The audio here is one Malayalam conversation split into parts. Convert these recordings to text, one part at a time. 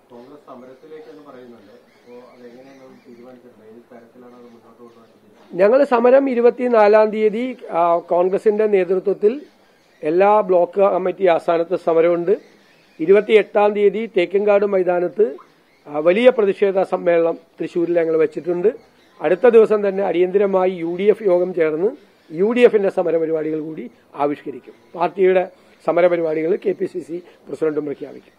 കോൺഗ്രസ് സമരത്തിലേക്കെന്ന് പറയുന്നുണ്ട് അപ്പോൾ അതെങ്ങനെയാണ് അത് തീരുമാനിച്ചിട്ടുണ്ട് ഏത് തരത്തിലാണ് അത് മുന്നോട്ട് കൊണ്ടുപോകാൻ ഉദ്ദേശിക്കുന്നത് ഞങ്ങൾ സമരം ഇരുപത്തിനാലാം തീയതി ആ, കോൺഗ്രസിന്റെ നേതൃത്വത്തിൽ എല്ലാ ബ്ലോക്ക് കമ്മിറ്റി ആസ്ഥാനത്ത് സമരമുണ്ട് ഇരുപത്തി എട്ടാം തീയതി തേക്കങ്കാട് മൈതാനത്ത് ആ, വലിയ പ്രതിഷേധ സമ്മേളനം തൃശ്ശൂരിൽ ഞങ്ങൾ വെച്ചിട്ടുണ്ട് അടുത്ത ദിവസം തന്നെ അടിയന്തിരമായി യു ഡി എഫ് യോഗം ചേർന്ന് യു ഡി എഫിന്റെ സമരപരിപാടികൾ കൂടി ആവിഷ്കരിക്കും പാർട്ടിയുടെ സമരപരിപാടികൾ കെ പി സി സി പ്രസിഡന്റും പ്രഖ്യാപിക്കും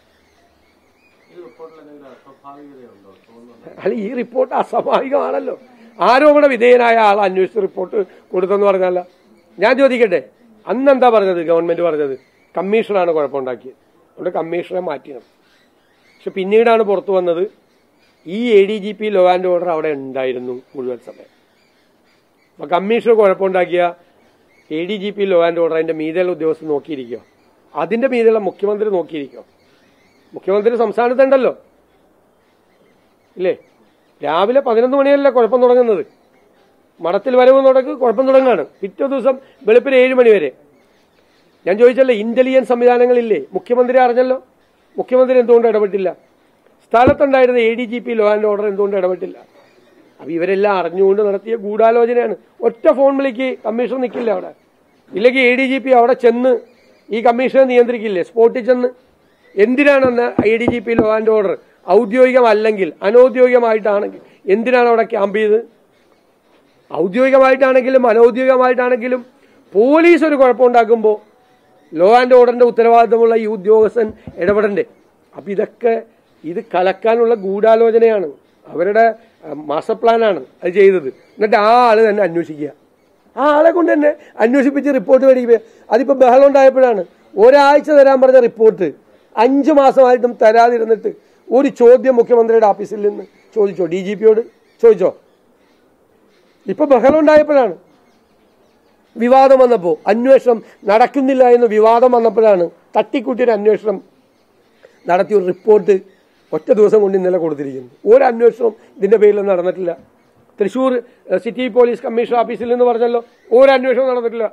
ഈ റിപ്പോർട്ടിൽ എന്തെങ്കിലും അസ്വാഭാവികതയുണ്ടോ തോന്നുന്നുണ്ടോ അല്ല ഈ റിപ്പോർട്ട് അസ്വാഭാവികമാണല്ലോ ആരോപണ വിധേയനായ ആൾ അന്വേഷിച്ച് റിപ്പോർട്ട് കൊടുത്തെന്ന് പറഞ്ഞല്ല ഞാൻ ചോദിക്കട്ടെ അന്ന് എന്താ പറഞ്ഞത് ഗവൺമെന്റ് പറഞ്ഞത് കമ്മീഷനാണ് കുഴപ്പമുണ്ടാക്കിയത് അതുകൊണ്ട് കമ്മീഷനെ മാറ്റിയത് പക്ഷെ പിന്നീടാണ് പുറത്തു വന്നത് ഈ A D G P law and order അവിടെ ഉണ്ടായിരുന്നു മുഴുവൻ സമയം അപ്പൊ കമ്മീഷൻ കുഴപ്പമുണ്ടാക്കിയ A D G P law and order അതിന്റെ മീതെയുള്ള ഉദ്യോഗസ്ഥർ നോക്കിയിരിക്കോ അതിന്റെ മീതെയുള്ള മുഖ്യമന്ത്രി നോക്കിയിരിക്കോ മുഖ്യമന്ത്രി സംസ്ഥാനത്തുണ്ടല്ലോ ഇല്ലേ രാവിലെ പതിനൊന്ന് മണിയല്ലേ കുഴപ്പം തുടങ്ങുന്നത് മഠത്തിൽ വരവ് തുടങ്ങി കുഴപ്പം തുടങ്ങാണ് പിറ്റേ ദിവസം വെളുപ്പിന് ഏഴ് മണി വരെ ഞാൻ ചോദിച്ചല്ലേ ഇന്റലിജൻസ് സംവിധാനങ്ങളില്ലേ മുഖ്യമന്ത്രി അറിഞ്ഞല്ലോ മുഖ്യമന്ത്രി എന്തുകൊണ്ട് ഇടപെട്ടില്ല സ്ഥലത്തുണ്ടായിരുന്ന A D G P law and order എന്തുകൊണ്ട് ഇടപെട്ടില്ല അപ്പൊ ഇവരെല്ലാം അറിഞ്ഞുകൊണ്ട് നടത്തിയ ഗൂഢാലോചനയാണ് ഒറ്റ ഫോൺ വിളിക്ക് കമ്മീഷൻ നിൽക്കില്ല അവിടെ ഇല്ലെങ്കിൽ എ ഡി ജി പി അവിടെ ചെന്ന് ഈ കമ്മീഷനെ നിയന്ത്രിക്കില്ലേ സ്പോട്ടിൽ ചെന്ന് എന്തിനാണെന്ന് A D G P law and order ഔദ്യോഗികമല്ലെങ്കിൽ അനൌദ്യോഗികമായിട്ടാണെങ്കിൽ എന്തിനാണ് അവിടെ ക്യാമ്പ് ചെയ്ത് ഔദ്യോഗികമായിട്ടാണെങ്കിലും അനൌദ്യോഗികമായിട്ടാണെങ്കിലും പോലീസ് ഒരു കുഴപ്പമുണ്ടാക്കുമ്പോൾ ലോ ആൻഡ് ഓർഡറിന്റെ ഉത്തരവാദിത്തമുള്ള ഈ ഉദ്യോഗസ്ഥൻ ഇടപെടണ്ടേ അപ്പൊ ഇതൊക്കെ ഇത് കലക്കാനുള്ള ഗൂഢാലോചനയാണ് അവരുടെ അഹ്, മാസ്റ്റർ പ്ലാനാണ് അത് ചെയ്തത് എന്നിട്ട് ആ ആള് തന്നെ അന്വേഷിക്കുക ആ ആളെ കൊണ്ട് തന്നെ അന്വേഷിപ്പിച്ച് റിപ്പോർട്ട് മേടിക്കുക അതിപ്പോ ബഹളം ഉണ്ടായപ്പോഴാണ് ഒരാഴ്ച തരാൻ പറഞ്ഞ റിപ്പോർട്ട് അഞ്ചു മാസമായിട്ടും തരാതിരുന്നിട്ട് ഒരു ചോദ്യം മുഖ്യമന്ത്രിയുടെ ഓഫീസിൽ നിന്ന് ചോദിച്ചോ ഡി ജി പിയോട് ചോദിച്ചോ ഇപ്പൊ ബഹളം ഉണ്ടായപ്പോഴാണ് വിവാദം വന്നപ്പോൾ അന്വേഷണം നടക്കുന്നില്ല എന്ന് വിവാദം വന്നപ്പോഴാണ് തട്ടിക്കൂട്ടിയൊരു അന്വേഷണം നടത്തിയ ഒരു റിപ്പോർട്ട് ഒറ്റ ദിവസം കൊണ്ട് ഇന്നലെ കൊടുത്തിരിക്കുന്നു ഒരു അന്വേഷണവും ഇതിന്റെ പേരിൽ നടന്നിട്ടില്ല തൃശൂർ എഹ്, സിറ്റി പോലീസ് കമ്മീഷൻ ഓഫീസിൽ നിന്ന് പറഞ്ഞല്ലോ ഒരു അന്വേഷണം നടന്നിട്ടില്ല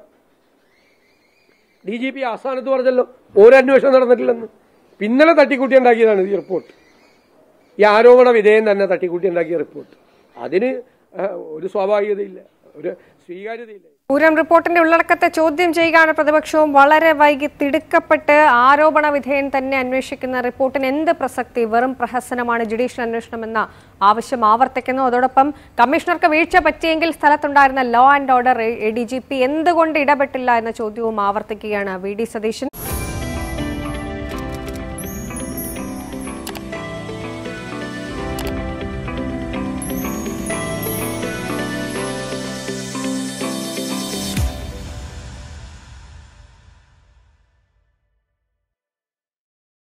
ഡി ജി പി ആസ്ഥാനത്ത് പറഞ്ഞല്ലോ ഒരു അന്വേഷണം നടന്നിട്ടില്ലെന്ന് പിന്നലെ തട്ടിക്കൂട്ടി ഉണ്ടാക്കിയതാണ് ഈ റിപ്പോർട്ട് ഈ ആരോപണ വിധേയം തന്നെ തട്ടിക്കൂട്ടി ഉണ്ടാക്കിയ റിപ്പോർട്ട് അതിന് ഏഹ്, ഒരു സ്വാഭാവികതയില്ല ഒരു സ്വീകാര്യതയില്ല പൂരം റിപ്പോർട്ടിന്റെ ഉള്ളടക്കത്തെ ചോദ്യം ചെയ്യുകയാണ് പ്രതിപക്ഷവും വളരെ വൈകി തിടുക്കപ്പെട്ട് ആരോപണ വിധേയൻ തന്നെ അന്വേഷിക്കുന്ന റിപ്പോർട്ടിന് എന്ത് പ്രസക്തി വെറും പ്രഹസനമാണ് ജുഡീഷ്യൽ അന്വേഷണം എന്ന ആവശ്യം ആവർത്തിക്കുന്നു അതോടൊപ്പം കമ്മീഷണർക്ക് വീഴ്ച പറ്റിയെങ്കിൽ സ്ഥലത്തുണ്ടായിരുന്ന law and order A D G P എന്തുകൊണ്ട് ഇടപെട്ടില്ല എന്ന ചോദ്യവും ആവർത്തിക്കുകയാണ് വി ഡി സതീശൻ